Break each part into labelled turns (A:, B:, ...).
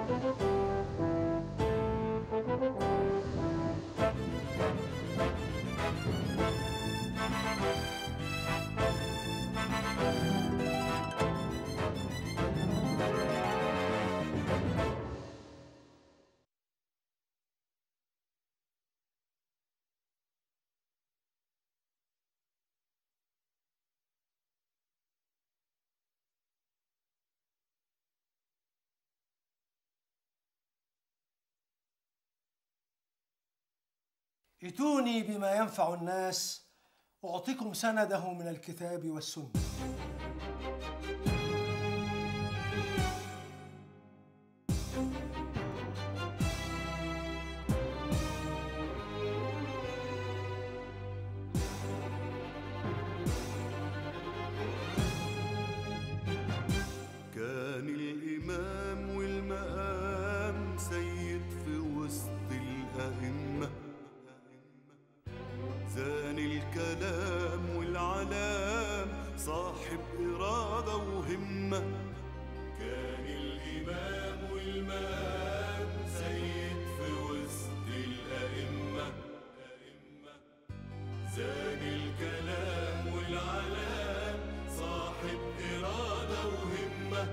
A: ائتوني بما ينفع الناس أعطيكم سنده من الكتاب والسنة
B: كان الإمام والمقام سيد في وسط الأئمة زان الكلام والعلام صاحب إرادة وهمة كان الإمام والمقام سيد في وسط الأئمة زان الكلام والعلام صاحب إرادة وهمة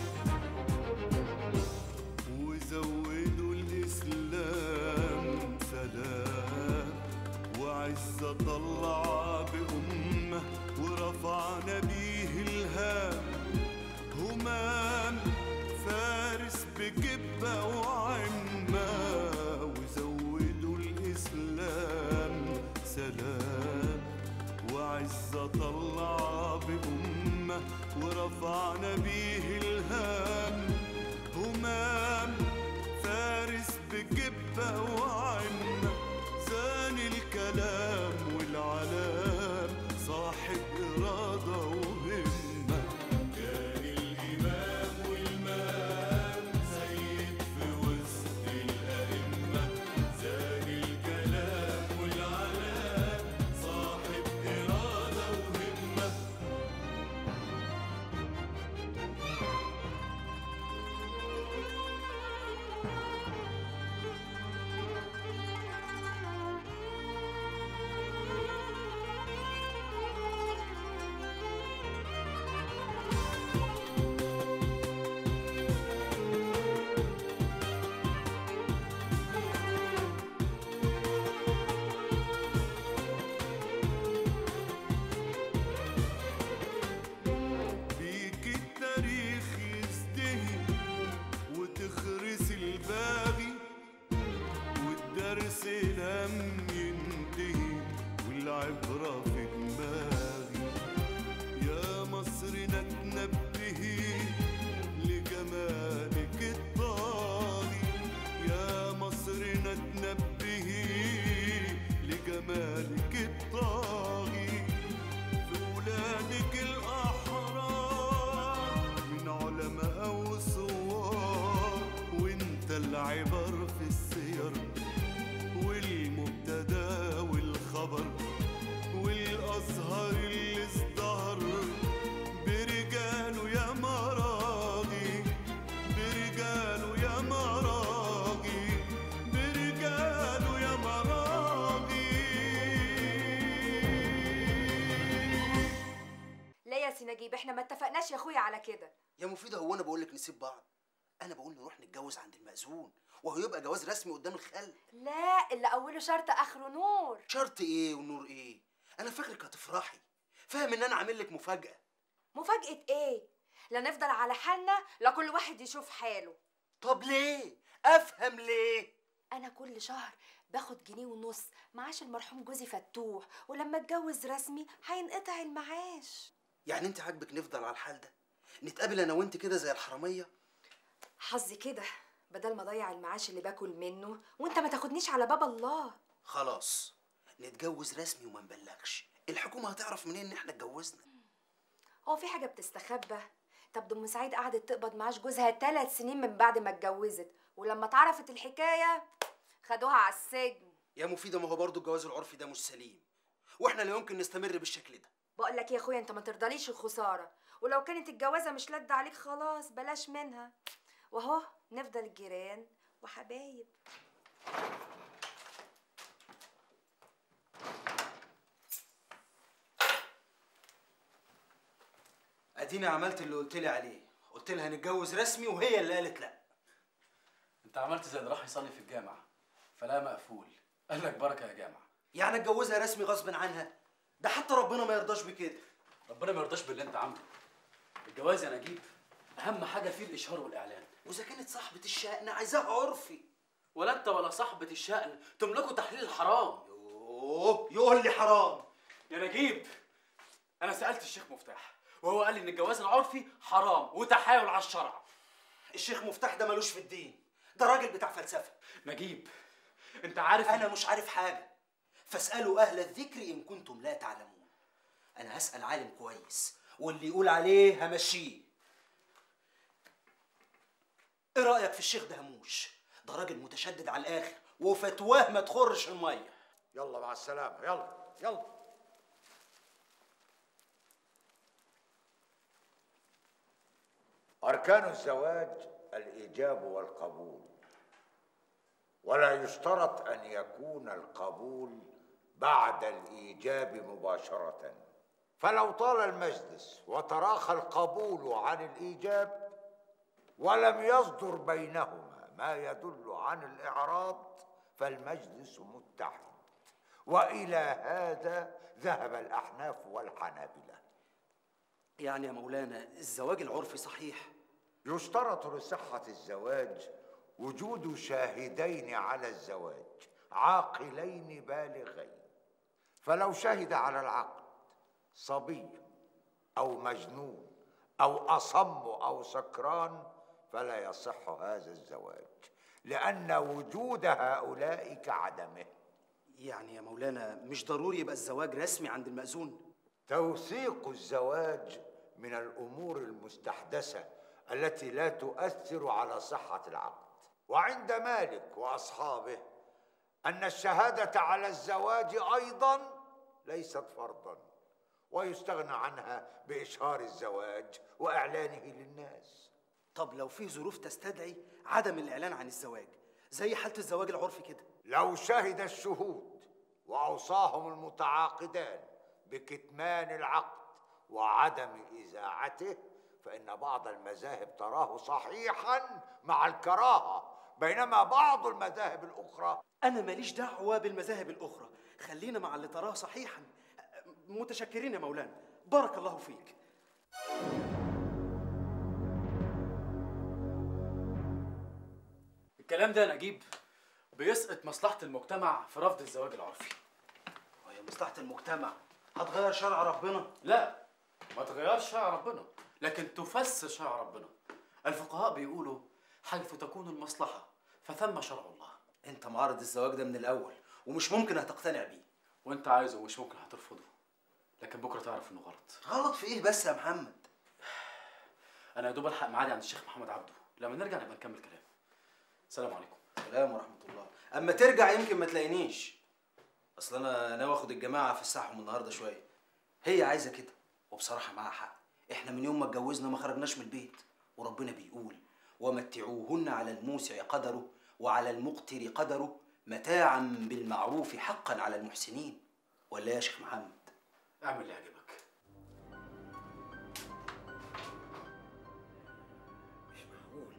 B: وزودوا الإسلام سلام وعزة طلع بأمة ورفعنا بيه الهام همام فارس بجبة وعمة وزودوا الإسلام سلام وعزة طلع بأمة ورفعنا بيه الهام همام فارس بجبة وعمة زان الكلام والعلام صاحب إرادة وهمة كان الإمام والمام سيد في وسط الأئمة زان الكلام والعلام صاحب إرادة وهمة بيك التاريخ يزدهي وتخرس الباغي والدرس لم ينتهي والعبرة في دماغي يا مصرنا تنبهي لجمالك الطاغي يا مصرنا تنبهي لجمالك الطاغي في ولادك الأحرار من علماء وصوار وانت العبر في السير والمبتدا والخبر والأزهر اللي ازدهر برجاله يا مراغي برجاله يا مراغي برجاله يا مراغي
C: لا يا سي نجيب احنا ما اتفقناش يا اخويا على كده
D: يا مفيدة هو انا بقول لك نسيب بعض انا بقول نروح نتجوز عند المأذون وهو يبقى جواز رسمي قدام الخل
C: لا اللي اوله شرط اخره نور
D: شرط ايه ونور ايه انا فاكرك هتفرحي فاهم ان انا عامل لك مفاجأة
C: مفاجأة ايه لا نفضل على حالنا لا كل واحد يشوف حاله
D: طب ليه افهم ليه
C: انا كل شهر باخد جنيه ونص معاش المرحوم جوزي فتوح ولما اتجوز رسمي هينقطع المعاش
D: يعني انت عاجبك نفضل على الحال ده نتقابل انا وانت كده زي الحرامية
C: حظي كده بدل ما اضيع المعاش اللي باكل منه وانت ما تاخدنيش على باب الله
D: خلاص نتجوز رسمي وما نبلغش الحكومة هتعرف منين ان احنا اتجوزنا
C: هو في حاجه بتستخبى طب دي ام سعيد قعدت تقبض معاش جوزها ثلاث سنين من بعد ما اتجوزت ولما اتعرفت الحكايه خدوها على السجن
D: يا مفيدة ما هو برضه الجواز العرفي ده مش سليم واحنا لا يمكن نستمر بالشكل ده
C: بقول لك يا اخويا انت ما ترضاليش الخساره ولو كانت الجوازه مش لد عليك خلاص بلاش منها وأهو نفضل جيران وحبايب
D: اديني عملت اللي قلت لي عليه قلت لها نتجوز رسمي وهي اللي قالت لا
E: انت عملت زي اللي راح يصلي في الجامع فلا مقفول قال لك بركه يا جامع
D: يعني اتجوزها رسمي غصب عنها ده حتى ربنا ما يرضاش بكده
E: ربنا ما يرضاش باللي انت عامله الجواز يا نجيب اهم حاجه فيه الاشهار والاعلان
D: واذا كانت صاحبه الشأن عايزاها عرفي
E: ولا انت ولا صاحبه الشأن تملكوا تحليل الحرام
D: يوه يقول لي حرام
E: يا نجيب انا سالت الشيخ مفتاح وهو قال لي ان الجواز العرفي حرام وتحايل على الشرع
D: الشيخ مفتاح ده ملوش في الدين ده راجل بتاع فلسفه
E: نجيب انت عارف
D: انا مش عارف حاجه فاسالوا اهل الذكر ان كنتم لا تعلمون انا هسال عالم كويس واللي يقول عليه همشيه ايه رايك في الشيخ دهموش ده راجل متشدد على الاخر وفتواه ما تخرش الميه
F: يلا مع السلامة يلا يلا أركان الزواج الإيجاب والقبول ولا يشترط أن يكون القبول بعد الإيجاب مباشرة فلو طال المجلس وتراخى القبول عن الإيجاب ولم يصدر بينهما ما يدل عن الإعراض فالمجلس متحد وإلى هذا ذهب الأحناف والحنابلة
D: يعني يا مولانا الزواج العرفي صحيح
F: يشترط لصحة الزواج وجود شاهدين على الزواج عاقلين بالغين فلو شهد على العقد صبي أو مجنون أو أصم أو سكران فلا يصح هذا الزواج لأن وجود هؤلاء كعدمه
D: يعني يا مولانا مش ضروري يبقى الزواج رسمي عند المأذون
F: توثيق الزواج من الامور المستحدثه التي لا تؤثر على صحه العقد وعند مالك واصحابه ان الشهاده على الزواج ايضا ليست فرضا ويستغنى عنها باشهار الزواج واعلانه للناس
D: طب لو في ظروف تستدعي عدم الإعلان عن الزواج زي حالة الزواج العرفي كده
F: لو شهد الشهود واوصاهم المتعاقدان بكتمان العقد وعدم اذاعته فان بعض المذاهب تراه صحيحا مع الكراهه بينما بعض المذاهب الاخرى
D: أنا ماليش دعوة بالمذاهب الأخرى خلينا مع اللي تراه صحيحا متشكرين يا مولانا بارك الله فيك
E: الكلام ده يا نجيب بيسقط مصلحه المجتمع في رفض الزواج العرفي
D: وهي مصلحة المجتمع هتغير شرع ربنا
E: لا ما تغيرش شرع ربنا لكن تفسر شرع ربنا الفقهاء بيقولوا حيث تكون المصلحة فثم شرع الله
D: انت معارض الزواج ده من الأول ومش ممكن هتقتنع بيه
E: وانت عايزه ومش ممكن هترفضه لكن بكرة تعرف انه غلط
D: غلط في ايه بس يا محمد
E: انا يا دوب الحق معادي عند الشيخ محمد عبده لما نرجع نبقى نكمل كلام السلام عليكم
D: سلام ورحمة الله أما ترجع يمكن ما تلاقينيش أصل أنا ناوي آخد الجماعة في الساحة النهاردة شوية هي عايزة كده وبصراحة معاها حق إحنا من يوم ما اتجوزنا ما خرجناش من البيت وربنا بيقول ومتعوهن على الموسع قدره وعلى المقتر قدره متاعا بالمعروف حقا على المحسنين ولا يا شيخ محمد
E: اعمل اللي يعجبك
G: مش معقول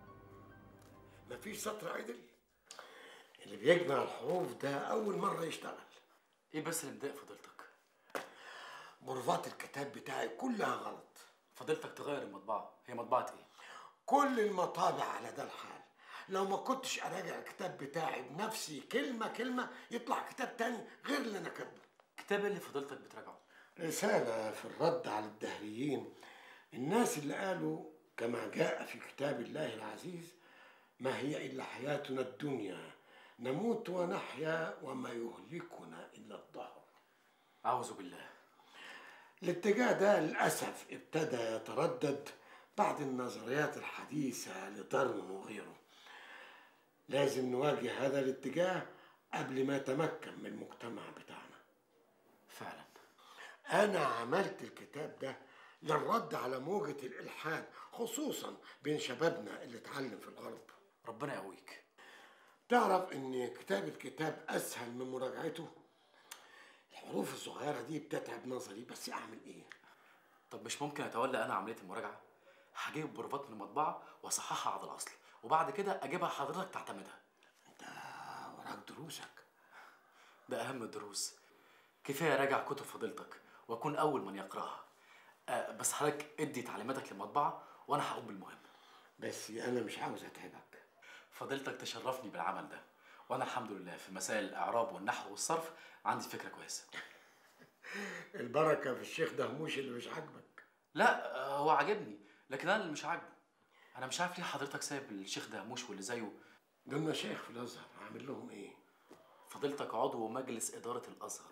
G: مفيش سطر عدل اللي بيجمع الحروف ده أول مرة يشتغل
E: ايه بس اللي مضايق فضيلتك
G: بروفات الكتاب بتاعي كلها غلط
E: فضيلتك تغير المطبعة هي مطبعة ايه
G: كل المطابع على ده الحال لو ما كنتش أراجع الكتاب بتاعي بنفسي كلمة كلمة يطلع كتاب تاني غير اللي أنا كاتبه
E: كتاب اللي فضيلتك بتراجعه
G: رسالة في الرد على الدهريين الناس اللي قالوا كما جاء في كتاب الله العزيز ما هي إلا حياتنا الدنيا نموت ونحيا وما يهلكنا إلا الدهر
E: اعوذ بالله
G: الاتجاه ده للأسف ابتدى يتردد بعد النظريات الحديثة لدارون وغيره لازم نواجه هذا الاتجاه قبل ما يتمكن من المجتمع بتاعنا
E: فعلا
G: أنا عملت الكتاب ده للرد على موجة الإلحاد خصوصا بين شبابنا اللي اتعلم في الغرب
E: ربنا يقويك
G: تعرف ان كتابة كتاب اسهل من مراجعته الحروف الصغيرة دي بتتعب نظري بس اعمل ايه
E: طب مش ممكن اتولى انا عمليه المراجعه هجيب بروفات من المطبعه واصححها على الاصل وبعد كده اجيبها حضرتك تعتمدها
G: انت وراك دروسك
E: ده اهم الدروس كفايه راجع كتب فضيلتك واكون اول من يقراها أه بس حضرتك ادي تعليماتك للمطبعه وانا هقوم بالمهم
G: بس انا مش عاوز اتعبك
E: فضيلتك تشرفني بالعمل ده وانا الحمد لله في مسائل الاعراب والنحو والصرف عندي فكره كويسه
G: البركة في الشيخ دهموش اللي مش عاجبك
E: لا آه، هو عاجبني لكن انا اللي مش عاجبه انا مش عارف ليه حضرتك سايب الشيخ دهموش واللي زيه
G: دول مشايخ في الازهر هعمل لهم ايه
E: فضيلتك عضو مجلس اداره الازهر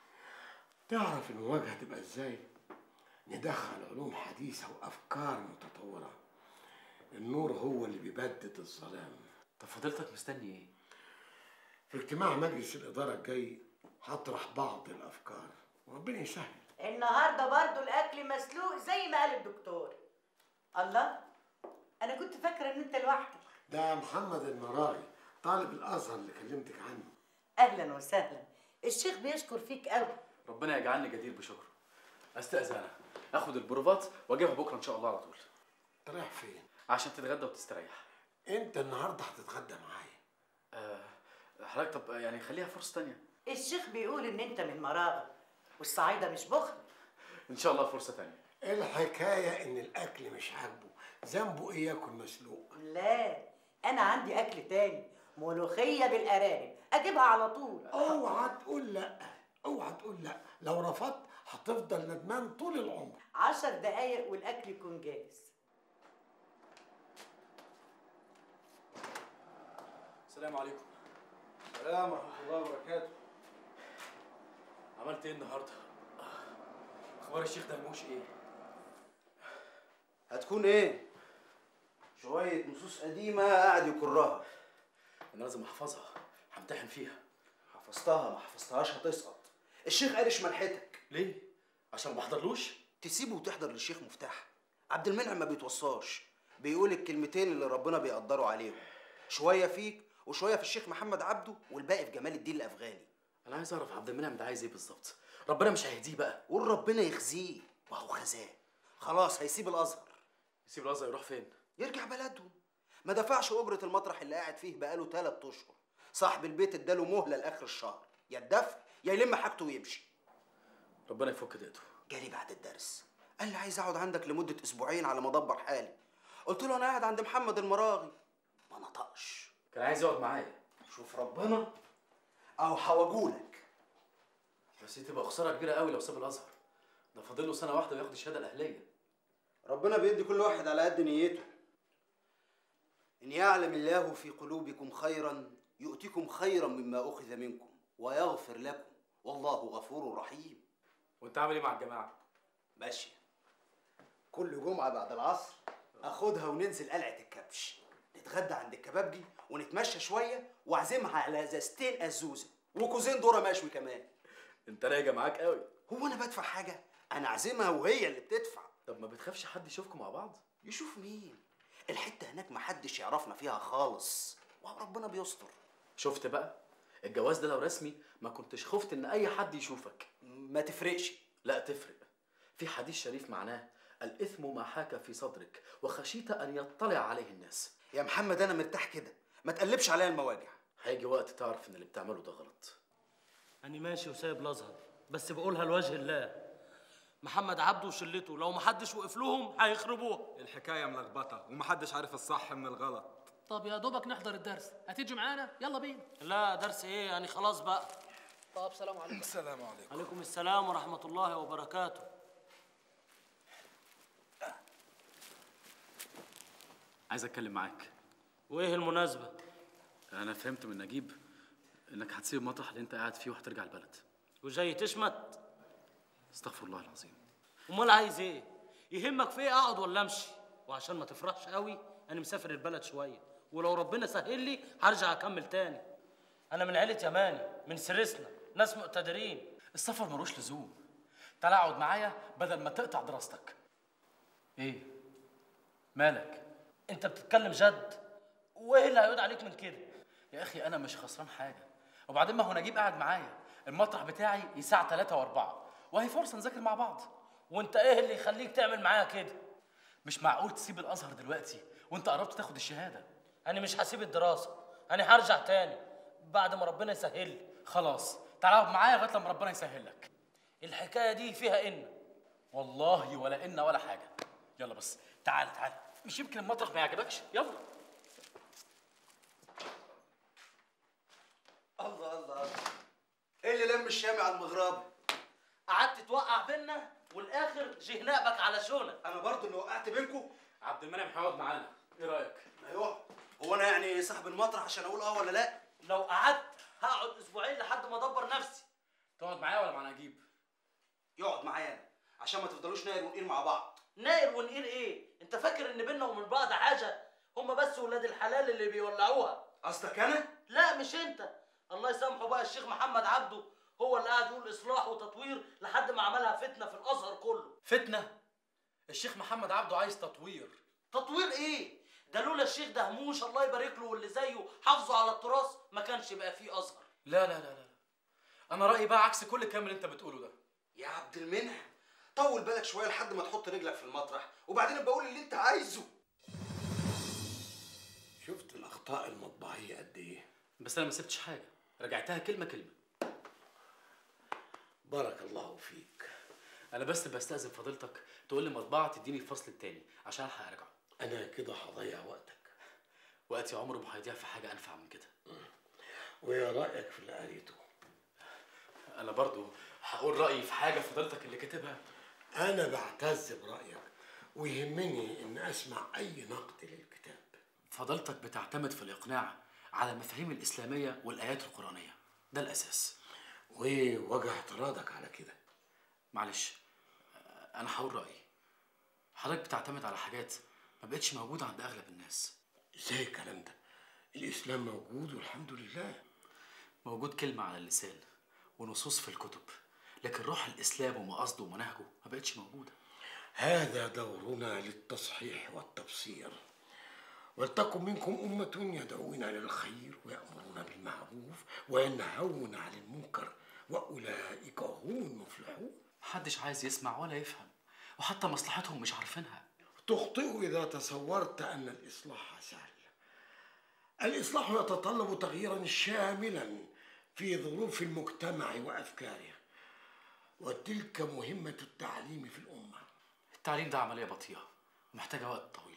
G: تعرف المواجهة تبقى ازاي ندخل علوم حديثة وافكار متطورة النور هو اللي بيبدد الظلام
E: طب فضيلتك مستني ايه
G: في اجتماع مجلس الإدارة الجاي هطرح بعض الأفكار وربنا يسهل
H: النهارده برضو الاكل مسلوق زي ما قال الدكتور الله انا كنت فاكره ان انت لوحدك
G: ده محمد المراغي طالب الأزهر اللي كلمتك عنه
H: اهلا وسهلا الشيخ بيشكر فيك قوي
E: ربنا يجعلني جدير بشكره استاذن انا اخد البروفات واجيبها بكره ان شاء الله على طول
G: انت رايح فين؟
E: عشان تتغدى وتستريح
G: انت النهارده هتتغدى معايا
E: أه حضرتك طب يعني خليها فرصه تانية
H: الشيخ بيقول ان انت من مراغه والصعايده مش بخل
E: ان شاء الله فرصه تانية
G: الحكاية إن الأكل مش عاجبه ذنبه إيه ياكل مسلوق
H: لا انا عندي اكل تاني ملوخيه بالارانب اجيبها على طول
G: اوعى تقول لا اوعى تقول لا لو رفضت هتفضل ندمان طول العمر
H: عشر دقايق والاكل يكون جاهز
E: السلام عليكم
D: السلام ورحمه الله وبركاته
E: عملت ايه النهارده اخبار الشيخ دهموش ايه
D: هتكون ايه شويه نصوص قديمه قاعد يكرها
E: انا لازم احفظها همتحن فيها
D: حفظتها ما حفظتهاش هتسقط الشيخ قارش ملحتك
E: ليه عشان ما بحضرلوش
D: تسيبه وتحضر للشيخ مفتاح عبد المنعم ما بيتوصاش بيقول الكلمتين اللي ربنا بيقدروا عليهم شويه فيك وشويه في الشيخ محمد عبده والباقي في جمال الدين الافغاني
E: انا عايز اعرف عبد المنعم ده عايز ايه بالظبط ربنا مش هيهديه بقى
D: قول ربنا يخزيه وهو خزاه خلاص هيسيب الازهر
E: يسيب الازهر يروح فين
D: يرجع بلدهم ما دفعش اجره المطرح اللي قاعد فيه بقاله ثلاث اشهر صاحب البيت اداله مهله لاخر الشهر يا الدفع يا يلم حاجته ويمشي
E: ربنا يفك دقته
D: جالي بعد الدرس قال لي عايز اقعد عندك لمده اسبوعين على ما ادبر حالي قلت له انا قاعد عند محمد المراغي ما نطقش
E: كان عايز يقعد معايا
D: شوف ربنا او هواجولك
E: بس دي تبقى خساره كبيره قوي لو ساب الازهر ده فاضل له سنه واحده وياخد الشهاده الاهليه
D: ربنا بيدي كل واحد على قد نيته إن يعلم الله في قلوبكم خيرا يؤتكم خيرا مما أخذ منكم ويغفر لكم والله غفور رحيم
E: وانت عامل ايه مع الجماعه
D: ماشي كل جمعة بعد العصر أخدها وننزل قلعة الكبش نتغدى عند الكبابجي ونتمشى شوية وأعزمها على ازازتين أزوزة وكوزين ذرة مشوي كمان
E: انت راجع معاك قوي
D: هو أنا بدفع حاجة؟ أنا أعزمها وهي اللي بتدفع
E: طب ما بتخافش حد يشوفكم مع بعض
D: يشوف مين الحته هناك محدش يعرفنا فيها خالص وربنا بيستر
E: شفت بقى الجواز ده لو رسمي ما كنتش خفت ان اي حد يشوفك
D: ما تفرقش
E: لا تفرق في حديث شريف معناه الاثم ما حاك في صدرك وخشيت ان يطلع عليه الناس
D: يا محمد انا مرتاح كده ما تقلبش عليا المواجع
E: هيجي وقت تعرف ان اللي بتعمله ده غلط
I: أنا ماشي وسايب الأزهر بس بقولها لوجه الله محمد عبده وشلته لو محدش وقف لهم هيخربوها
J: الحكاية ملخبطة ومحدش عارف الصح من الغلط
K: طب يا دوبك نحضر الدرس هتيجي معانا يلا بينا
I: لا درس إيه يعني خلاص بقى
K: طب سلام عليكم
J: السلام عليكم
I: عليكم السلام ورحمة الله وبركاته
E: عايز اتكلم معاك
I: وإيه المناسبة
E: انا فهمت من نجيب انك هتسيب المطرح اللي انت قاعد فيه وهترجع البلد
I: وجاي تشمت
E: استغفر الله العظيم
I: أمال عايز إيه يهمك في إيه أقعد ولا أمشي وعشان ما تفرحش قوي أنا مسافر البلد شوية ولو ربنا سهل لي هرجع أكمل تاني أنا من عيلة يماني من سرسنا ناس مقتدرين
E: السفر ملوش لزوم تعالى اقعد معايا بدل ما تقطع دراستك
I: ايه مالك انت بتتكلم جد وايه اللي هيعود عليك من كده
E: يا اخي انا مش خسران حاجه وبعدين ما هو نجيب قاعد معايا المطرح بتاعي يساع ثلاثة وأربعة وهي فرصة نذاكر مع بعض
I: وانت ايه اللي يخليك تعمل معايا كده
E: مش معقول تسيب الأزهر دلوقتي وانت قربت تاخد الشهادة
I: انا مش هسيب الدراسه انا هرجع تاني بعد ما ربنا يسهل لي
E: خلاص تعال اقعد معايا لغاية لما ربنا يسهل لك
I: الحكايه دي فيها ان
E: والله ولا إن ولا حاجة يلا بس تعال تعال مش يمكن المطرح ما يعجبكش يلا
D: الله الله ايه اللي لم الشامي على المغربي
I: قعدت توقع بينا والاخر جه نقبك على شونك
D: انا برضو اللي وقعت بينكم
E: عبد المنعم هيقعد معانا ايه رأيك؟
D: ايوه هو انا يعني صاحب المطرح عشان اقول اه ولا لا
I: لو قعدت هقعد اسبوعين لحد ما ادبر نفسي
E: تقعد معايا ولا مع نجيب؟
D: يقعد معايا انا عشان ما تفضلوش ناير ونقير مع بعض
I: ناير ونقير ايه انت فاكر ان بينا ومن بعض حاجه هما بس ولاد الحلال اللي بيولعوها
D: قصدك انا
I: لا مش انت الله يسامحه بقى الشيخ محمد عبده هو اللي قاعد يقول اصلاح وتطوير لحد ما عملها فتنه في الازهر كله
E: فتنة الشيخ محمد عبده عايز تطوير
I: تطوير ايه ده لولا الشيخ دهموش الله يبارك له واللي زيه حافظوا على التراث ما كانش بقى فيه ازهر
E: لا لا لا لا انا رأيي بقى عكس كل الكلام اللي انت بتقوله ده
D: يا عبد المنعم طول بالك شويه لحد ما تحط رجلك في المطرح وبعدين بقول اللي انت عايزه
G: شفت الاخطاء المطبعيه قد ايه
E: بس انا ما سبتش حاجة رجعتها كلمة كلمة
G: بارك الله فيك
E: انا بس بستأذن فضيلتك تقول لي مطبعة تديني الفصل التاني عشان الحق ارجع
G: انا كده هضيع وقتك
E: وقتي عمره ما هيضيع في حاجة انفع من كده
G: وايه رايك في اللي قريته
E: انا برضو هقول رأيي في حاجة فضيلتك اللي كاتبها
G: انا بعتز برايك ويهمني ان اسمع اي نقد للكتاب
E: فضيلتك بتعتمد في الإقناع على المفاهيم الإسلامية والآيات القرآنية ده الأساس
G: ووجه اعتراضك على كده
E: معلش أنا هقول رأيي حضرتك بتعتمد على حاجات ما بقتش موجودة عند أغلب الناس
G: ازاي الكلام ده الاسلام موجود والحمد لله
E: موجود كلمة على اللسان ونصوص في الكتب لكن روح الإسلام ومقاصده ومناهجه ما بقتش موجودة
G: هذا دورنا للتصحيح والتبصير ولتكن منكم أمة يدعون للخير ويأمرون بالمعروف وينهون عن المنكر وأولئك هم المفلحون
E: محدش عايز يسمع ولا يفهم وحتى مصلحتهم مش عارفينها
G: تخطئ إذا تصورت أن الإصلاح سهل الإصلاح يتطلب تغييرا شاملا في ظروف المجتمع وأفكاره وتلك مهمة التعليم في الأمة
E: التعليم ده عملية بطيئة ومحتاجة وقت طويل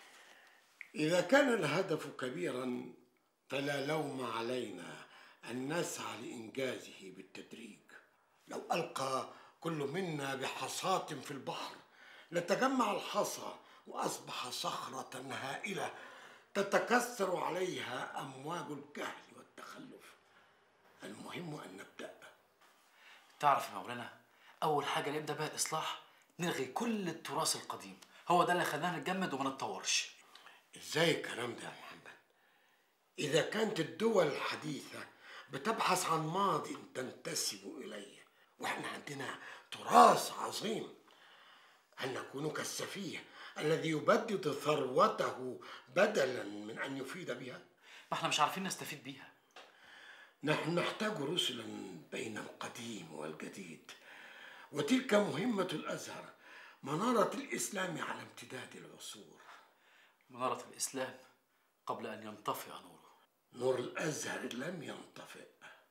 G: إذا كان الهدف كبيرا فلا لوم علينا أن نسعى لإنجازه بالتدريج لو ألقى كل منا بحصاة في البحر لتجمع الحصى وأصبح صخرة هائلة تتكسر عليها أمواج الجهل والتخلف المهم أن نبدأ
E: تعرف يا مولانا أول حاجة نبدأ بها الإصلاح نلغي كل التراث القديم هو ده اللي خلانا نتجمد وما نتطورش
G: إزاي الكلام ده يا محمد إذا كانت الدول الحديثة بتبحث عن ماض تنتسب إليه وإحنا عندنا تراث عظيم هل نكون كالسفيه الذي يبدد ثروته بدلا من أن يفيد بها
E: ما احنا مش عارفين نستفيد بيها
G: نحن نحتاج رسلا بين القديم والجديد وتلك مهمة الأزهر منارة الإسلام على امتداد العصور
E: منارة الإسلام قبل أن ينطفئ نوره
G: نور الأزهر لم ينطفئ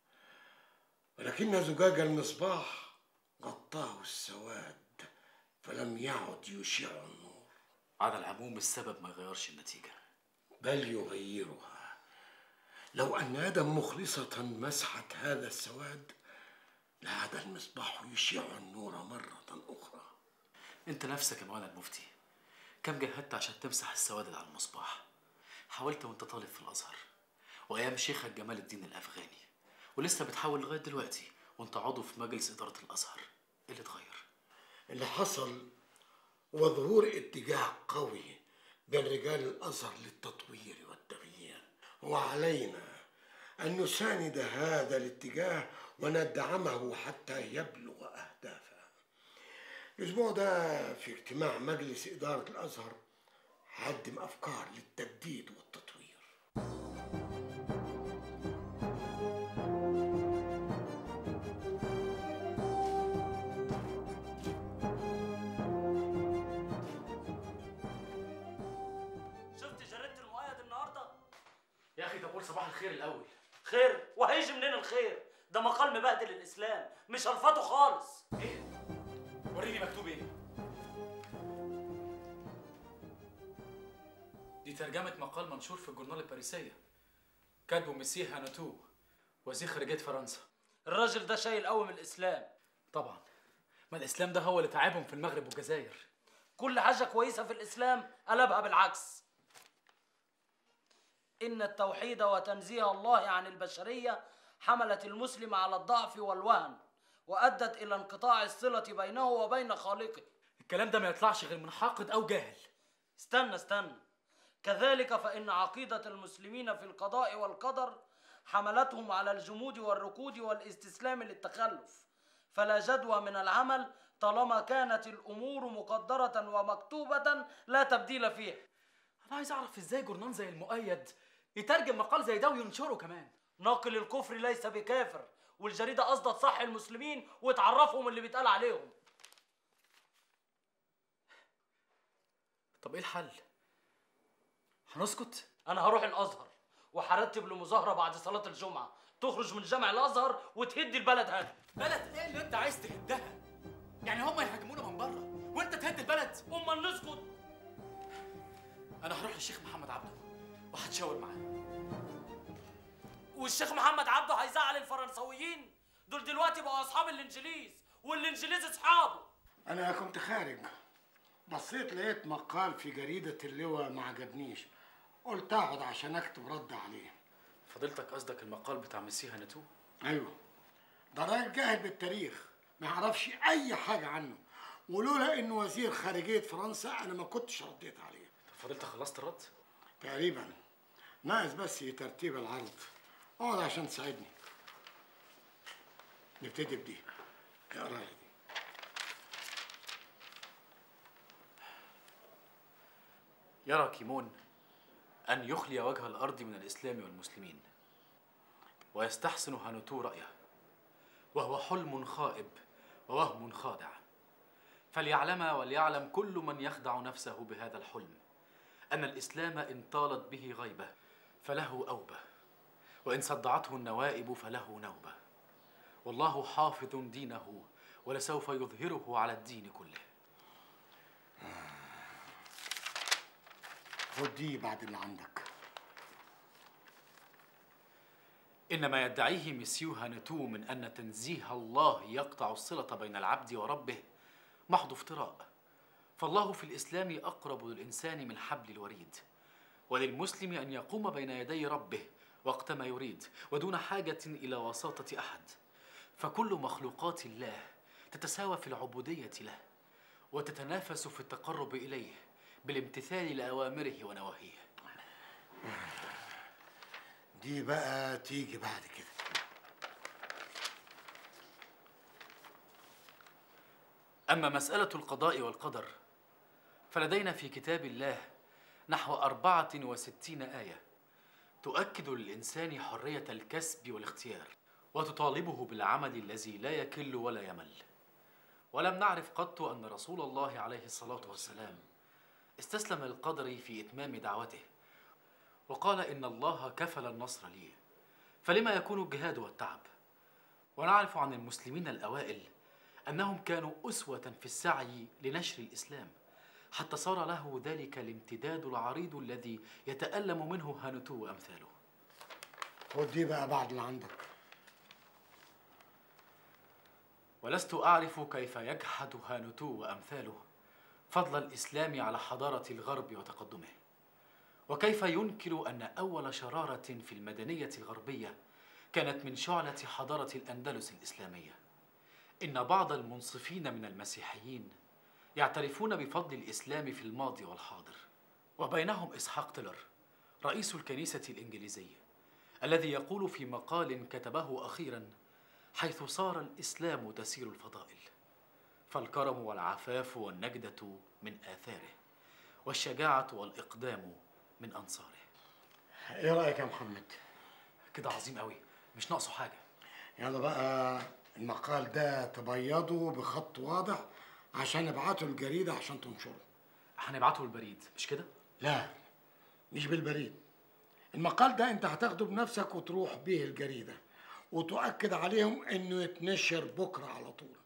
G: ولكن زجاج المصباح غطاه السواد فلم يعد يشع النور
E: على العموم السبب ما يغيرش النتيجة
G: بل يغيرها لو أن يدا مخلصة مسحت هذا السواد لعاد المصباح يشع النور مرة أخرى
E: أنت نفسك يا مولانا المفتي كم جهدت عشان تمسح السواد اللي على المصباح حاولت وانت طالب في الأزهر وأيام شيخك جمال الدين الأفغاني ولسه بتحاول لغاية دلوقتي وانت عضو في مجلس إدارة الأزهر إيه اللي اتغير؟
G: اللي حصل هو ظهور اتجاه قوي بين رجال الأزهر للتطوير والتغيير وعلينا أن نساند هذا الاتجاه وندعمه حتى يبلغ أهدافه الأسبوع ده في اجتماع مجلس إدارة الأزهر هقدم أفكار للتجديد والتطوير
I: شفت جريدة المؤيد النهارده؟
E: يا اخي طب قول صباح الخير الاول
I: خير وهيجي منين الخير؟ ده مقال مبهدل الاسلام مش هلفته خالص
E: وريني مكتوب ايه دي ترجمة مقال منشور في الجورنال الباريسية كاتبه مسيه هانوتو وزير خارجية فرنسا
I: الراجل ده شايل قوي من الاسلام
E: طبعا ما الاسلام ده هو اللي تعبهم في المغرب والجزائر
I: كل حاجة كويسة في الإسلام قلبها بالعكس إن التوحيد وتنزيه الله عن البشرية حملت المسلم على الضعف والوهن وأدت إلى انقطاع الصلة بينه وبين خالقه
E: الكلام ده ما يطلعش غير من حاقد أو جاهل
I: استنى استنى كذلك فإن عقيدة المسلمين في القضاء والقدر حملتهم على الجمود والركود والاستسلام للتخلف فلا جدوى من العمل طالما كانت الأمور مقدرة ومكتوبة لا تبديل فيها
E: أنا عايز أعرف إزاي جورنال زي المؤيد يترجم مقال زي ده وينشره كمان
I: ناقل الكفر ليس بكافر والجريدة قصدها تصحي المسلمين وتعرفهم اللي بيتقال عليهم
E: طب إيه الحل؟ هنسكت؟
I: أنا هروح الأزهر وهرتب لمظاهرة بعد صلاة الجمعة تخرج من جامع الأزهر وتهدي البلد هذا
E: بلد إيه اللي أنت عايز تهدها؟ يعني هم يهاجمونا من بره وأنت تهد البلد؟
I: أمال نسكت
E: أنا هروح للشيخ محمد عبده وهتشاور معاه
I: والشيخ محمد عبده هيزعل الفرنسويين دول دلوقتي بقوا أصحاب الإنجليز والإنجليز أصحابه
G: أنا كنت خارج بصيت لقيت مقال في جريدة اللواء ما عجبنيش قلت أقعد عشان أكتب رد عليه
E: فضيلتك قصدك المقال بتاع مسيح هانتو؟
G: أيوه ده راجل جاهل بالتاريخ ما يعرفش أي حاجة عنه ولولا إنه وزير خارجية فرنسا أنا ما كنتش رديت عليه
E: طب فضيلتك خلصت الرد؟
G: تقريبا ناقص بس ترتيب العرض اقعد عشان تساعدني نبتدي بدي اقراها دي
E: يرى كيمون أن يخلي وجه الأرض من الإسلام والمسلمين ويستحسن هانوتو رأيه وهو حلم خائب ووهم خادع فليعلم وليعلم كل من يخدع نفسه بهذا الحلم أن الإسلام إن طالت به غيبة فله أوبة وإن صدعته النوائب فله نوبة والله حافظ دينه ولسوف يظهره على الدين كله
G: خد دي بعد اللي عندك
E: إن ما يدعيه مسيو هانتو من أن تنزيه الله يقطع الصلة بين العبد وربه محض افتراء فالله في الإسلام أقرب للإنسان من حبل الوريد وللمسلم أن يقوم بين يدي ربه وقت ما يريد ودون حاجة إلى وساطة أحد فكل مخلوقات الله تتساوى في العبودية له وتتنافس في التقرب إليه بالامتثال لأوامره ونواهيه
G: دي بقى تيجي بعد كده
E: أما مسألة القضاء والقدر فلدينا في كتاب الله نحو أربعة وستين آية تؤكد للإنسان حرية الكسب والاختيار وتطالبه بالعمل الذي لا يكل ولا يمل ولم نعرف قط أن رسول الله عليه الصلاة والسلام استسلم للقدر في إتمام دعوته وقال إن الله كفل النصر لي فلما يكون الجهاد والتعب ونعرف عن المسلمين الأوائل أنهم كانوا أسوة في السعي لنشر الإسلام حتى صار له ذلك الامتداد العريض الذي يتألم منه هانوتو وأمثاله
G: خد دي بقى بعد اللي عندك
E: ولست أعرف كيف يجحد هانوتو وأمثاله فضل الإسلام على حضارة الغرب وتقدمه وكيف ينكر أن أول شرارة في المدنية الغربية كانت من شعلة حضارة الأندلس الإسلامية إن بعض المنصفين من المسيحيين يعترفون بفضل الإسلام في الماضي والحاضر وبينهم إسحاق تيلر رئيس الكنيسة الإنجليزية الذي يقول في مقال كتبه أخيرا حيث صار الإسلام تسير الفضائل فالكرم والعفاف والنجدة من آثاره والشجاعة والإقدام من أنصاره
G: ايه رايك يا محمد
E: كده عظيم قوي مش ناقصه حاجة
G: يلا بقى المقال ده تبيضه بخط واضح عشان نبعته الجريده عشان تنشره
E: هنبعته البريد مش كده؟
G: لا مش بالبريد المقال ده انت هتاخده بنفسك وتروح بيه الجريده وتؤكد عليهم انه يتنشر بكره على طول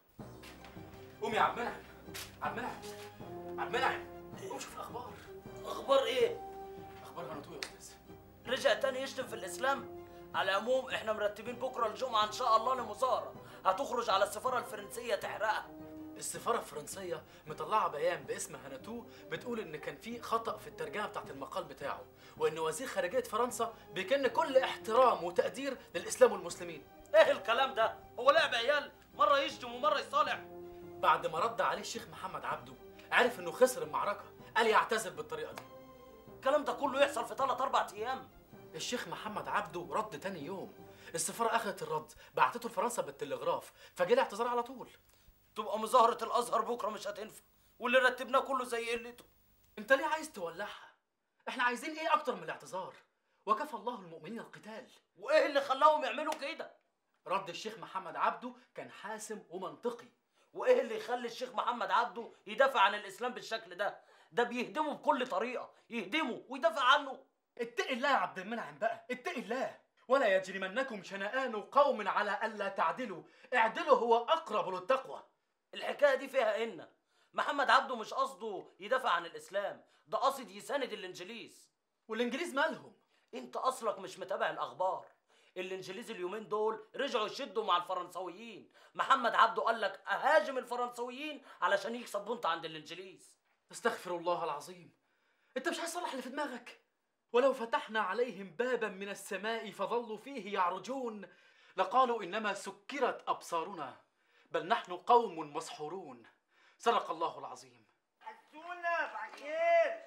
E: قوم يا عم منعم عم منعم عم منعم قوم شوف الأخبار
I: اخبار ايه
E: أخبار هنطوي يا أستاذ
I: رجع تاني يشتم في الاسلام على العموم احنا مرتبين بكره الجمعه ان شاء الله لمظاهره هتخرج على السفاره الفرنسيه تحرقها
E: السفارة الفرنسية مطلعة بيان باسم هناتو بتقول إن كان في خطأ في الترجمة بتاعت المقال بتاعه وإن وزير خارجية فرنسا بيكن كل احترام وتقدير للإسلام والمسلمين
I: ايه الكلام ده هو لعب عيال مره يشتم ومره يصالح
E: بعد ما رد عليه الشيخ محمد عبده عرف إنه خسر المعركة قال يعتذر بالطريقة دي
I: الكلام ده كله يحصل في ثلاث اربع ايام
E: الشيخ محمد عبده رد تاني يوم السفارة أخذت الرد بعتته لفرنسا بالتلغراف فجه الاعتذار على طول
I: تبقى مظاهره الازهر بكره مش هتنفع واللي رتبناه كله زي قلته
E: انت ليه عايز تولعها احنا عايزين ايه اكتر من الاعتذار وكفى الله المؤمنين القتال
I: وايه اللي خلاهم يعملوا كده
E: رد الشيخ محمد عبده كان حاسم ومنطقي
I: وايه اللي يخلي الشيخ محمد عبده يدافع عن الاسلام بالشكل ده ده بيهدمه بكل طريقه يهدمه ويدافع عنه
E: اتق الله يا عبد المنعم بقى اتق الله ولا يجرمنكم شنآن قوم على ألا تعدلوا اعدلوا هو أقرب للتقوى
I: الحكايه دي فيها ان محمد عبده مش قصده يدافع عن الاسلام ده قاصد يساند الانجليز
E: والانجليز مالهم
I: انت اصلك مش متابع الاخبار الانجليز اليومين دول رجعوا يشدوا مع الفرنسويين محمد عبده قال لك اهاجم الفرنسويين علشان يكسب بنت عند الانجليز
E: استغفر الله العظيم انت مش عايز تصلح اللي في دماغك ولو فتحنا عليهم بابا من السماء فظلوا فيه يعرجون لقالوا انما سكرت ابصارنا بل نحن قوم مسحورون صدق الله العظيم
L: حسونا بعخير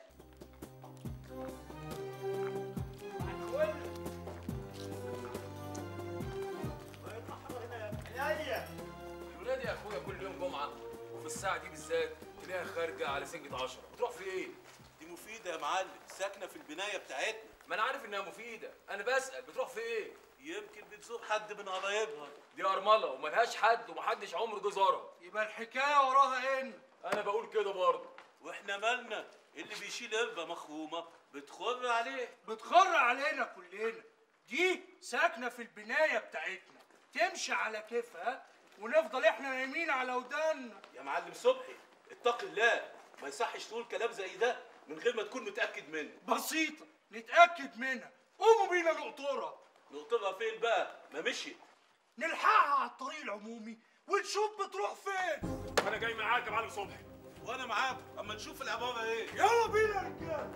M: الولاد يا اخويا كل يوم جمعه وفي الساعه دي بالذات تلاقيها خارجه على سنجة 10 بتروح فين؟
B: دي مفيدة يا معلم ساكنة في البناية بتاعتنا
M: ما انا عارف انها مفيده انا بسال بتروح فين؟
B: يمكن بتزور حد من قرايبها
M: دي ارمله وملهاش حد ومحدش عمره جه زارها
A: يبقى الحكايه وراها ان
M: انا بقول كده برضه
B: واحنا مالنا اللي بيشيل قربة مخرومة بتخر عليه
A: بتخر علينا كلنا دي ساكنه في البنايه بتاعتنا تمشي على كيفها ونفضل احنا نايمين على وداننا
B: يا معلم صبحي اتق الله ما يصحش تقول كلام زي ده من غير ما تكون متأكد منه
A: بسيطه نتاكد منها قوموا بينا نقطرها
B: نقطرها فين بقى ما مشي
A: نلحقها على الطريق العمومي ونشوف بتروح فين
M: انا جاي معاك يا معلم صبحي
B: وانا معاك اما نشوف العبارة ايه
A: يلا بينا يا رجاله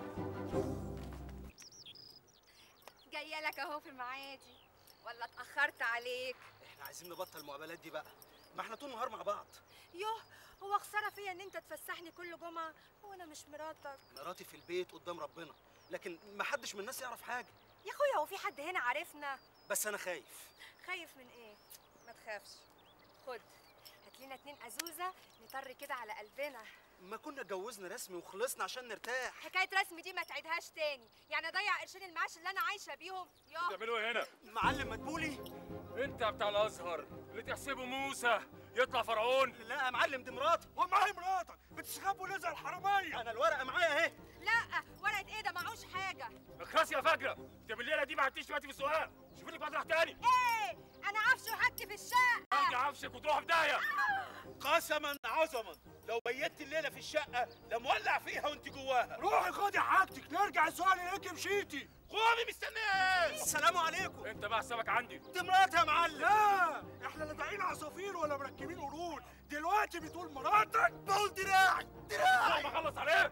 C: جايه لك اهو في ميعادي ولا اتاخرت عليك
N: احنا عايزين نبطل المقابلات دي بقى ما احنا طول النهار مع بعض
C: يوه هو خساره فيا ان انت تفسحني كل جمعه هو انا مش مراتك
N: مراتي في البيت قدام ربنا لكن ما حدش من الناس يعرف حاجه
C: يا اخويا هو في حد هنا عارفنا
N: بس انا خايف
C: خايف من ايه ما تخافش خد هات لنا اتنين ازوزه نطر كده على قلبنا
N: ما كنا اتجوزنا رسمي وخلصنا عشان نرتاح
C: حكايه رسمي دي ما تعيدهاش تاني يعني اضيع قرشين المعاش اللي انا عايشه بيهم يا
M: بتعملوا ايه هنا؟
N: معلم مدبولي
M: انت بتاع الازهر اللي تحسبه موسى يطلع فرعون
N: لا يا معلم دي مراتي
A: ومعايا مراتك بتسخبوا لنا زي الحراميه
N: انا الورقه معايا اهي
C: لا ورقه ايه ده معهوش حاجه
M: اخلص يا فجره انت بالليله دي ما عدتيش دلوقتي في السواق شوفي لك مطرح تاني
C: ايه انا عفش وحاجتي في الشقه
M: ارجع عفشك وتروح في داهيه
B: قسما عظما لو بيت الليلة في الشقة لمولع فيها وانت جواها
A: روحي خدي حاجتك نرجع السؤال هناك مشيتي
B: قومي مستنياك
N: السلام عليكم
M: انت بقى حسابك عندي
N: دي مراتي يا معلم
A: لا احنا لا داعين عصافير ولا مركبين قرود دلوقتي بتقول مراتك
N: بقول دراعي دراعي
M: ما اخلص عليه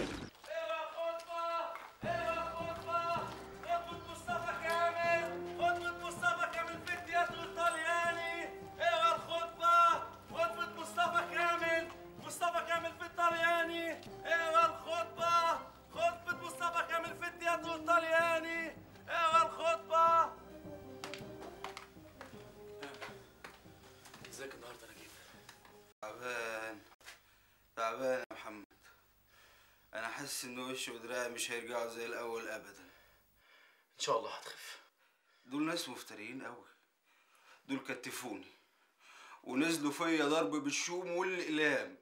B: مصطفى كامل خطبة مصطفى كامل في التياترو الطلياني اقرا الخطبة خطبة مصطفى كامل مصطفى كامل في الطلياني اقرا الخطبة خطبة مصطفى كامل في التياترو الطلياني اقرا الخطبة
E: ازيك النهارده نجيب
D: تعبان حاسس ان وشي ودراعي مش هيرجعوا زي الاول ابدا
E: ان شاء الله هتخف
D: دول ناس مفتريين قوي دول كتفوني ونزلوا فيا ضرب بالشوم والاقلام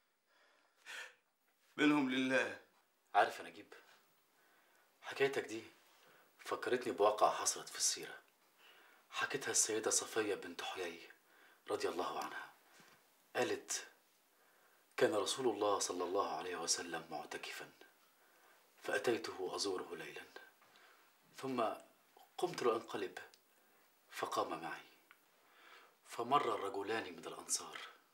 D: منهم لله
E: عارف يا نجيب حكايتك دي فكرتني بواقعة حصلت في السيرة حكتها السيدة صفية بنت حيي رضي الله عنها قالت كان رسول الله صلى الله عليه وسلم معتكفا فأتيته أزوره ليلا ثم قمت لأنقلب فقام معي فمر الرجلان من الأنصار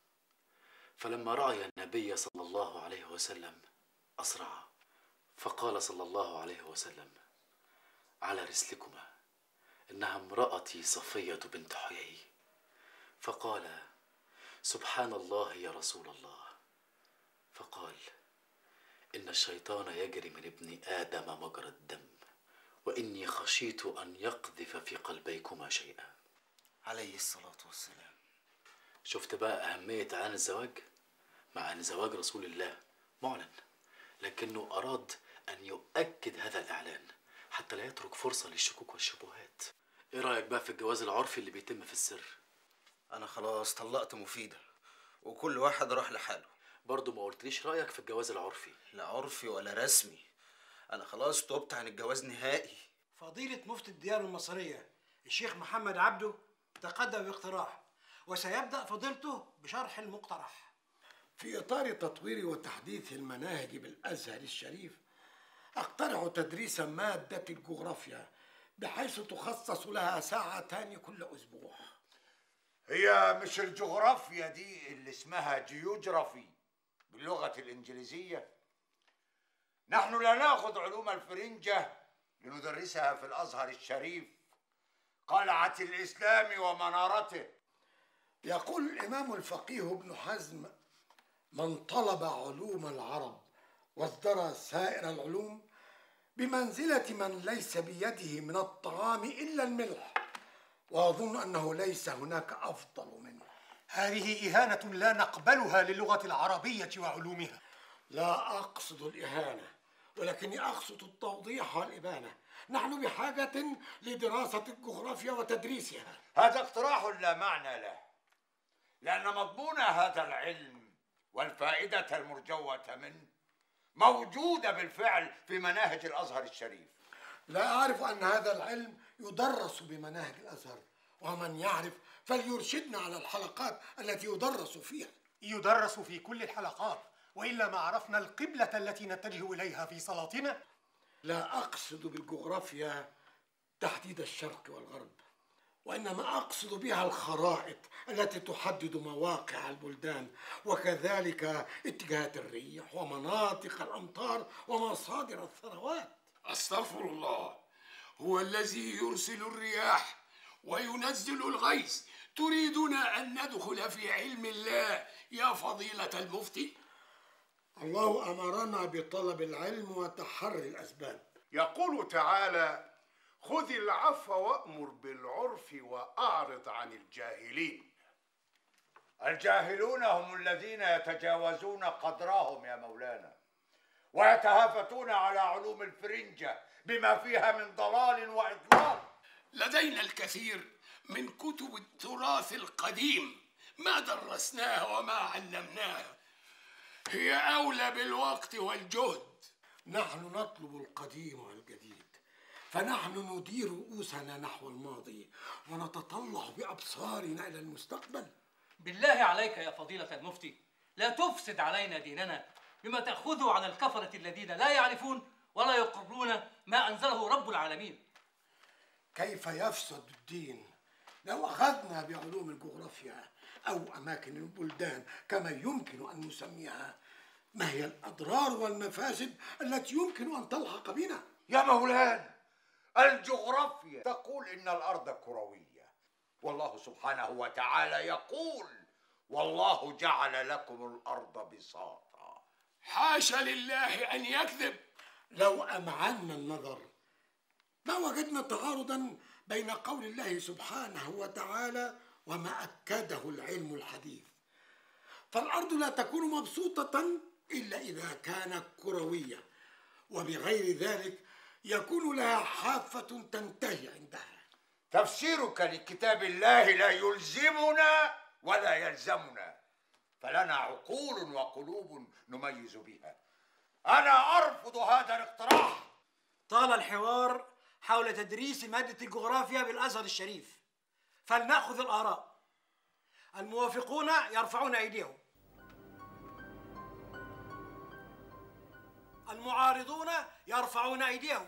E: فلما رأي النبي صلى الله عليه وسلم أسرع فقال صلى الله عليه وسلم على رسلكما إنها امرأتي صفية بنت حيي فقال سبحان الله يا رسول الله فقال إن الشيطان يجري من ابن آدم مجرى الدم وإني خشيت أن يقذف في قلبيكما شيئا
D: عليه الصلاة والسلام
E: شفت بقى أهمية إعلان الزواج مع أن زواج رسول الله معلن لكنه أراد أن يؤكد هذا الإعلان حتى لا يترك فرصة للشكوك والشبهات إيه رأيك بقى في الجواز العرفي اللي بيتم في السر
D: انا خلاص طلقت مفيدة وكل واحد راح لحاله
E: برضه ما قلتليش رأيك في الجواز العرفي
D: لا عرفي ولا رسمي انا خلاص تبت عن الجواز نهائي
O: فضيلة مفتي الديار المصرية الشيخ محمد عبده تقدم باقتراح وسيبدأ فضيلته بشرح المقترح
G: في إطار تطوير وتحديث المناهج بالأزهر الشريف أقترح تدريس مادة الجغرافيا بحيث تخصص لها ساعتان كل أسبوع
F: هي مش الجغرافيا دي اللي اسمها جيوجرافي باللغة الإنجليزية نحن لا ناخذ علوم الفرنجة لندرسها في الأزهر الشريف قلعة الإسلام ومنارته
G: يقول الإمام الفقيه ابن حزم من طلب علوم العرب وازدرى سائر العلوم بمنزلة من ليس بيده من الطعام إلا الملح وأظن أنه ليس هناك أفضل منه
P: هذه إهانة لا نقبلها للغة العربية وعلومها
G: لا أقصد الإهانة ولكني أقصد التوضيح والإبانة نحن بحاجة لدراسة الجغرافيا وتدريسها
F: هذا اقتراح لا معنى له لأن مضمون هذا العلم والفائدة المرجوة منه موجودة بالفعل في مناهج الأزهر الشريف
G: لا أعرف أن هذا العلم يدرس بمناهج الأزهر ومن يعرف فليرشدنا على الحلقات التي يدرس فيها
P: يدرس في كل الحلقات وإلا ما عرفنا القبلة التي نتجه إليها في صلاتنا
G: لا أقصد بالجغرافيا تحديد الشرق والغرب وإنما أقصد بها الخرائط التي تحدد مواقع البلدان وكذلك اتجاهات الريح ومناطق الأمطار ومصادر الثروات
Q: استغفر الله هو الذي يرسل الرياح وينزل الغيث تريدنا ان ندخل في علم الله يا فضيله المفتي
G: الله أمرنا بطلب العلم وتحري الأسباب
R: يقول تعالى خذ العفو وأمر بالعرف وأعرض عن الجاهلين
F: الجاهلون هم الذين يتجاوزون قدرهم يا مولانا ويتهافتون على علوم الفرنجة بما فيها من ضلال وإضلال
Q: لدينا الكثير من كتب التراث القديم ما درسناها وما علمناها هي أولى بالوقت والجهد
G: نحن نطلب القديم والجديد فنحن ندير رؤوسنا نحو الماضي ونتطلع بأبصارنا إلى المستقبل
I: بالله عليك يا فضيلة المفتي لا تفسد علينا ديننا بما تأخذه عن الكفرة الذين لا يعرفون ولا يقرون ما أنزله رب العالمين
G: كيف يفسد الدين لو أخذنا بعلوم الجغرافيا أو أماكن البلدان كما يمكن أن نسميها ما هي الأضرار والمفاسد التي يمكن أن تلحق بنا
F: يا مولانا الجغرافيا تقول إن الأرض كروية والله سبحانه وتعالى يقول والله جعل لكم الأرض بساطا
Q: حاشا لله أن يكذب
G: لو أمعنا النظر ما وجدنا تعارضا بين قول الله سبحانه وتعالى وما أكده العلم الحديث فالأرض لا تكون مبسوطة إلا إذا كانت كروية وبغير ذلك يكون لها حافة تنتهي عندها
F: تفسيرك لكتاب الله لا يلزمنا ولا يلزمنا فلنا عقول وقلوب نميز بها أنا أرفض هذا الاقتراح
O: طال الحوار حول تدريس مادة الجغرافيا بالأزهر الشريف فلنأخذ الآراء الموافقون يرفعون أيديهم المعارضون يرفعون أيديهم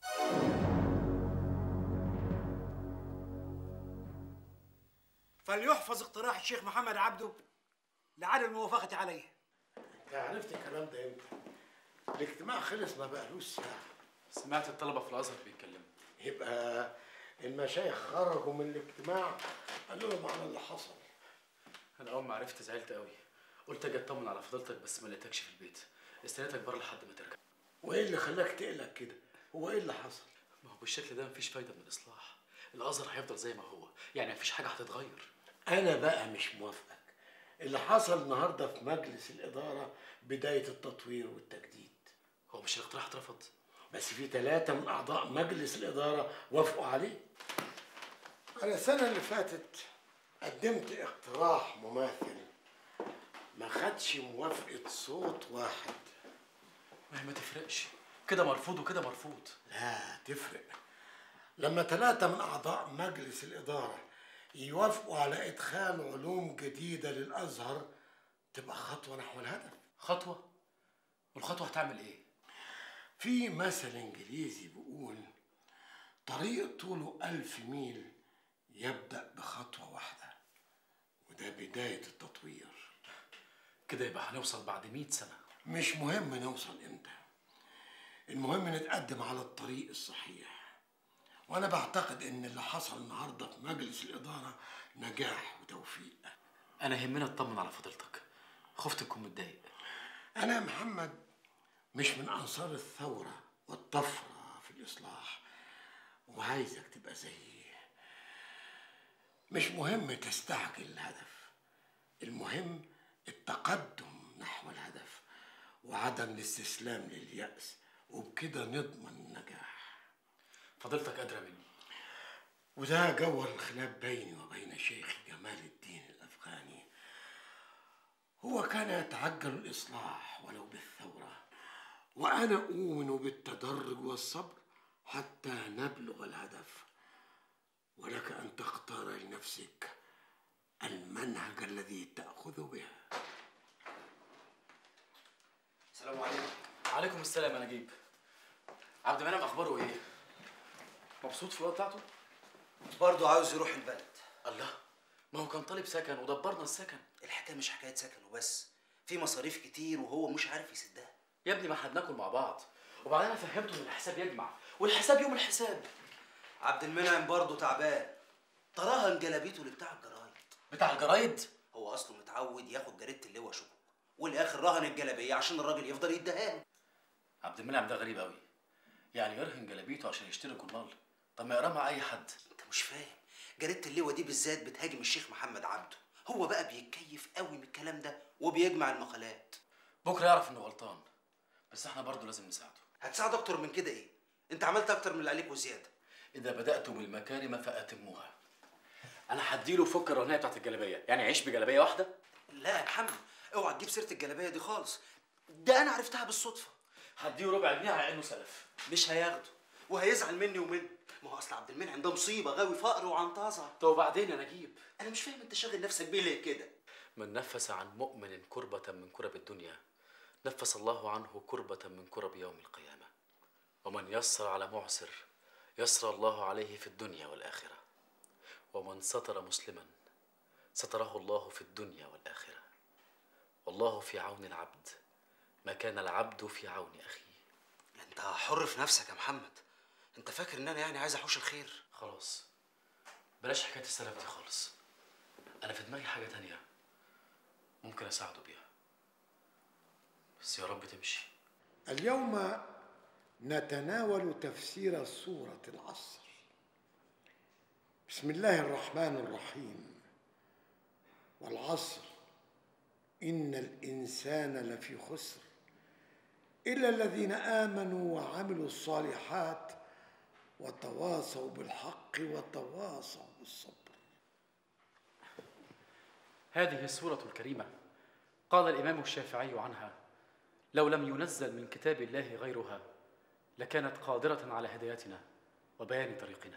O: فليحفظ اقتراح الشيخ محمد عبده لعدم الموافقة عليه
G: انت عرفت الكلام ده امتى؟ الاجتماع خلص ما بقالوش ساعة
E: سمعت الطلبة في الأزهر بيتكلموا
G: يبقى المشايخ خرجوا من الاجتماع قالوا لهم على اللي حصل
E: أنا أول ما عرفت زعلت قوي قلت أجي أطمن على فضيلتك بس ما لقيتكش في البيت استنيتك بره لحد ما ترجع
G: وايه اللي خلاك تقلق كده؟ هو ايه اللي حصل؟
E: ما هو بالشكل ده مفيش فايدة من الإصلاح الأزهر هيفضل زي ما هو يعني مفيش حاجة هتتغير
G: انا بقى مش موافقك اللي حصل النهارده في مجلس الاداره بدايه التطوير والتجديد
E: هو مش الاقتراح اترفض
G: بس في ثلاثه من اعضاء مجلس الاداره وافقوا عليه انا السنه اللي فاتت قدمت اقتراح مماثل ما خدش موافقه صوت واحد
E: ما هي ما تفرقش كده مرفوض وكده مرفوض
G: لا تفرق لما ثلاثة من أعضاء مجلس الإدارة يوافقوا على إدخال علوم جديدة للأزهر تبقى خطوة نحو الهدف
E: خطوة؟ والخطوة هتعمل إيه؟
G: في مثل إنجليزي بيقول طريق طوله ألف ميل يبدأ بخطوة واحدة وده بداية التطوير
E: كده يبقى هنوصل بعد 100 سنة
G: مش مهم نوصل امتى المهم نتقدم على الطريق الصحيح وانا بعتقد ان اللي حصل النهارده في مجلس الاداره نجاح وتوفيق
E: أنا يهمني أطمن على فضيلتك خفت تكون متضايق
G: انا يا محمد مش من انصار الثوره والطفره في الاصلاح وعايزك تبقى زيي مش مهم تستعجل الهدف المهم التقدم نحو الهدف وعدم الاستسلام لليأس وبكده نضمن النجاح
E: فضيلتك أدرى مني
G: وده جوهر الخلاف بيني وبين شيخ جمال الدين الأفغاني هو كان يتعجل الإصلاح ولو بالثورة وأنا أؤمن بالتدرج والصبر حتى نبلغ الهدف ولك أن تختار لنفسك المنهج الذي تأخذ به
D: السلام عليكم
E: عليكم السلام يا نجيب عبد المنعم أخباره إيه؟ مبسوط في الوقت بتاعته؟
D: برضه عاوز يروح البلد
E: الله ما هو كان طالب سكن ودبرنا السكن
D: الحكايه مش حكايه سكن وبس في مصاريف كتير وهو مش عارف يسدها
E: يا ابني ما احنا بناكل مع بعض وبعدين انا فهمته ان الحساب يجمع والحساب يوم الحساب
D: عبد المنعم برضه تعبان تراهن جلابيته اللي بتاع الجرايد
E: بتاع الجرايد
D: هو اصله متعود ياخد جريده اللواء شكر والاخر رهن الجلابيه عشان الراجل يفضل يديها له
E: عبد المنعم ده غريب قوي يعني يرهن جلابيته عشان يشتري جورنال طب ما يقراه مع اي حد
D: انت مش فاهم جريده اللواء دي بالذات بتهاجم الشيخ محمد عبده هو بقى بيتكيف قوي من الكلام ده وبيجمع المقالات
E: بكره يعرف انه غلطان بس احنا برضه لازم نساعده
D: هتساعد اكتر من كده ايه انت عملت اكتر من اللي عليك وزياده
E: اذا بداتم المكارم فاتموها انا هديله فك الرهنيه بتاعت الجلابيه يعني عيش بجلابيه واحده
D: لا يا محمد اوعى تجيب سيره الجلابيه دي خالص ده انا عرفتها بالصدفه
E: هديله ربع جنيه على انه سلف
D: مش هياخده وهيزعل مني ومنك ما هو اصل عبد المنعم ده مصيبه غاوي فقر وعنطازه
E: طب وبعدين يا نجيب
D: انا مش فاهم انت شاغل نفسك بيه ليه كده
E: من نفس عن مؤمن كربة من كرب الدنيا نفس الله عنه كربة من كرب يوم القيامة ومن يسر على معسر يسر الله عليه في الدنيا والآخرة ومن ستر مسلما ستره الله في الدنيا والآخرة والله في عون العبد ما كان العبد في عون أخيه
D: انت حر في نفسك يا محمد انت فاكر ان انا يعني عايز احوش الخير
E: خلاص بلاش حكاية السلف دي خالص أنا في دماغي حاجة تانية ممكن أساعده بيها بس يا رب تمشي
G: اليوم نتناول تفسير سورة العصر بسم الله الرحمن الرحيم والعصر إن الإنسان لفي خسر إلا الذين آمنوا وعملوا الصالحات وتواصوا بالحق وتواصوا بالصبر
E: هذه السورة الكريمة قال الإمام الشافعي عنها لو لم ينزل من كتاب الله غيرها لكانت قادرة على هدايتنا وبيان طريقنا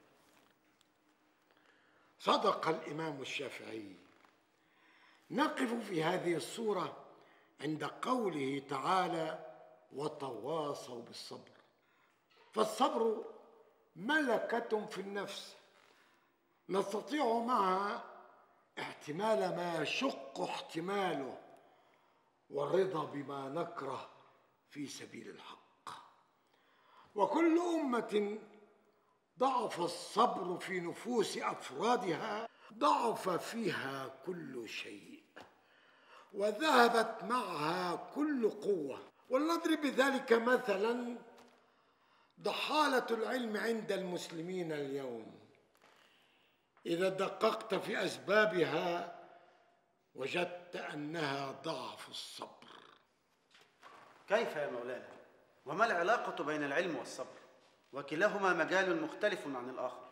G: صدق الإمام الشافعي نقف في هذه الصورة عند قوله تعالى وتواصوا بالصبر فالصبر ملكة في النفس نستطيع معها احتمال ما يشق احتماله والرضا بما نكره في سبيل الحق وكل أمة ضعف الصبر في نفوس أفرادها ضعف فيها كل شيء وذهبت معها كل قوة ولنضرب بذلك مثلا ضحالة العلم عند المسلمين اليوم إذا دققت في أسبابها وجدت أنها ضعف الصبر
N: كيف يا مولانا وما العلاقة بين العلم والصبر وكلاهما مجال مختلف عن الآخر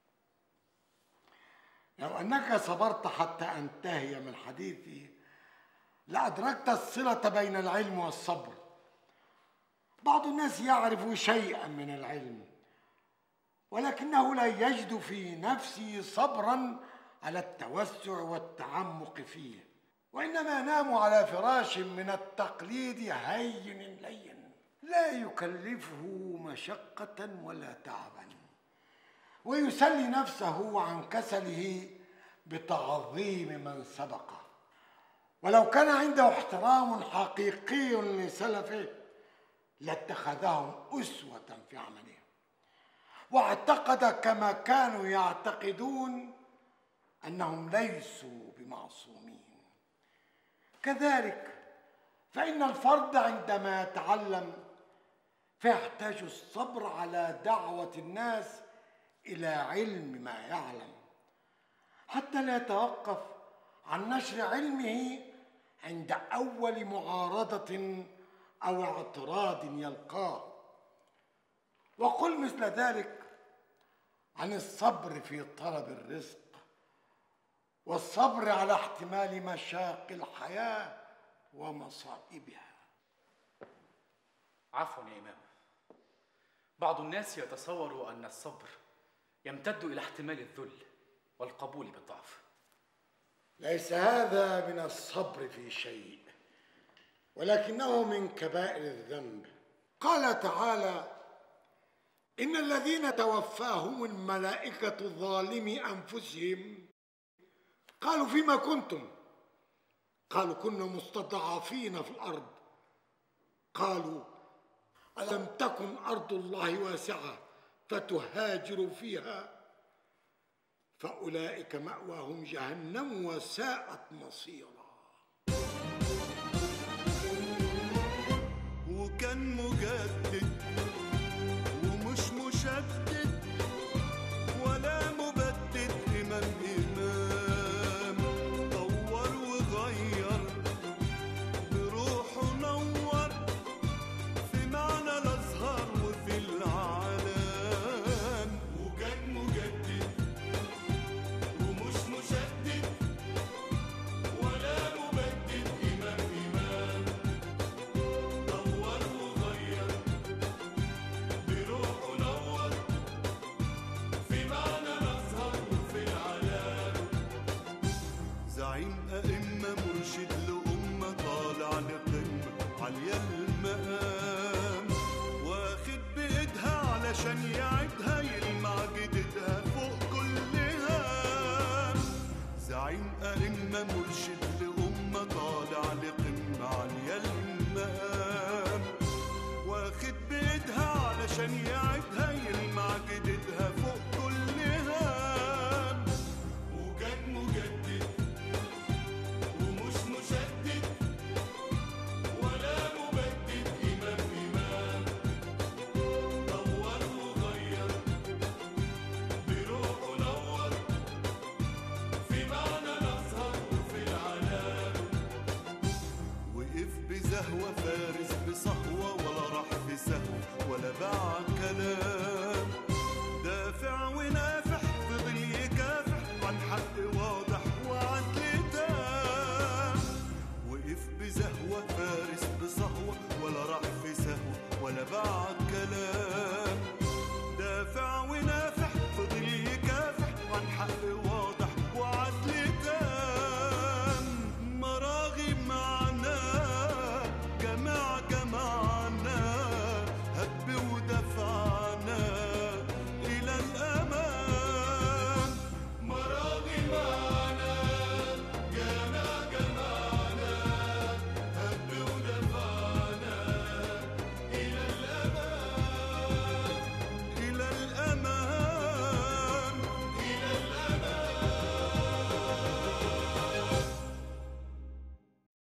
G: لو أنك صبرت حتى أنتهي من حديثي لأدركت الصلة بين العلم والصبر بعض الناس يعرف شيئا من العلم ولكنه لا يجد في نفسه صبرا على التوسع والتعمق فيه وإنما ينام على فراش من التقليد هين لين لا يكلفه مشقة ولا تعبا ويسلي نفسه عن كسله بتعظيم من سبقه ولو كان عنده احترام حقيقي لسلفه لاتخذهم أسوة في عمله واعتقد كما كانوا يعتقدون أنهم ليسوا بمعصومين كذلك فإن الفرد عندما يتعلم فيحتاج الصبر على دعوة الناس إلى علم ما يعلم حتى لا يتوقف عن نشر علمه عند أول معارضة أو اعتراض يلقاه وقل مثل ذلك عن الصبر في طلب الرزق والصبر على احتمال مشاق الحياة ومصائبها
E: عفوا يا إمام بعض الناس يتصور أن الصبر يمتد إلى احتمال الذل والقبول بالضعف
G: ليس هذا من الصبر في شيء ولكنه من كبائر الذنب قال تعالى ان الذين توفاهم الملائكه ظالمي انفسهم قالوا فيما كنتم قالوا كنا مستضعفين في الارض قالوا الم تكن ارض الله واسعه فتهاجروا فيها فاولئك ماواهم جهنم وساءت مصيرا
S: وكان مجدد